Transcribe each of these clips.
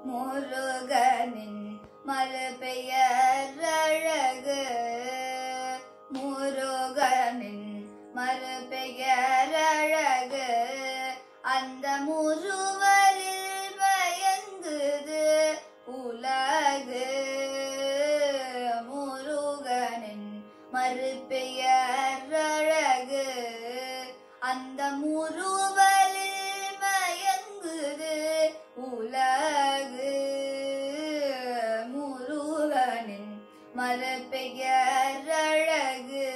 முருகனின் மறுபெயர் அழகு முருகனின் மறுபெயர் அழகு அந்த முருவலில் மயங்குது உலகு முருகனின் மறுபெயர் அழகு அந்த முருவலில் மயங்குது உலகு முருகனின் மறுபெயர் அழகு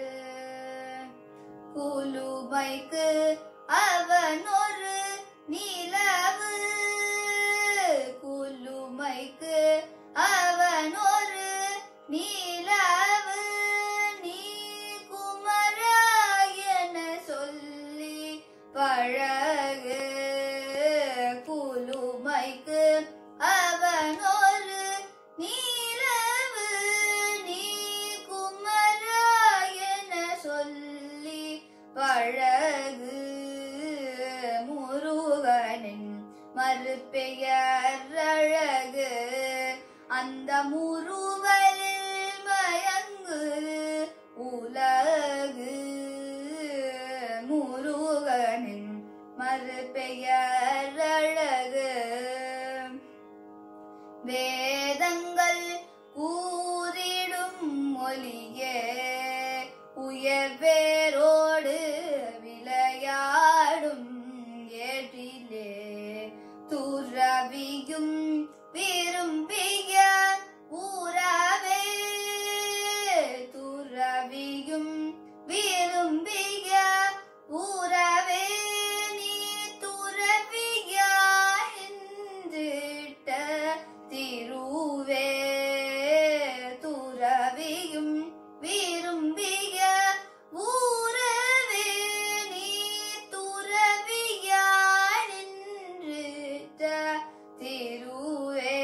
குலுமைக்கு அவன் ஒரு நிலவு குலுமைக்கு அவன் ஒரு நிலவு நீ குமராயன சொல்லி பழகு குலுமைக்கு அவன் ஒரு நிலவு நீ குமராயன சொல்லி பழகு முருகனின் மறுபெயர் அழகு அந்த முருவலில் மயங்குது உலகு முருகனின் மறுபெயர் அழகு வேதங்கள் கூறிடும் மொழியே உயர்வேரோடு விளையாடும் ஏற்றிலே துறவியும் விரும்பிய உறவே துறவியும் விரும்பிய உறவே நீ துறவியா என்றிட்ட திருவே துறவியும் விரும்பிய ஊரவே நீ துறவியா நின்றிட்ட திருவே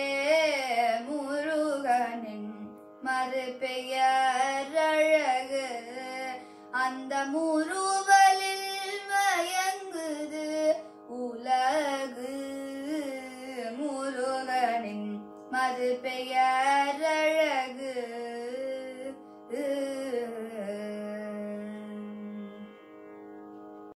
முருகனின் மறுபெயர் அழகு அந்த முருவலில் மயங்குது உலகு முருகனின் மறுபெயர்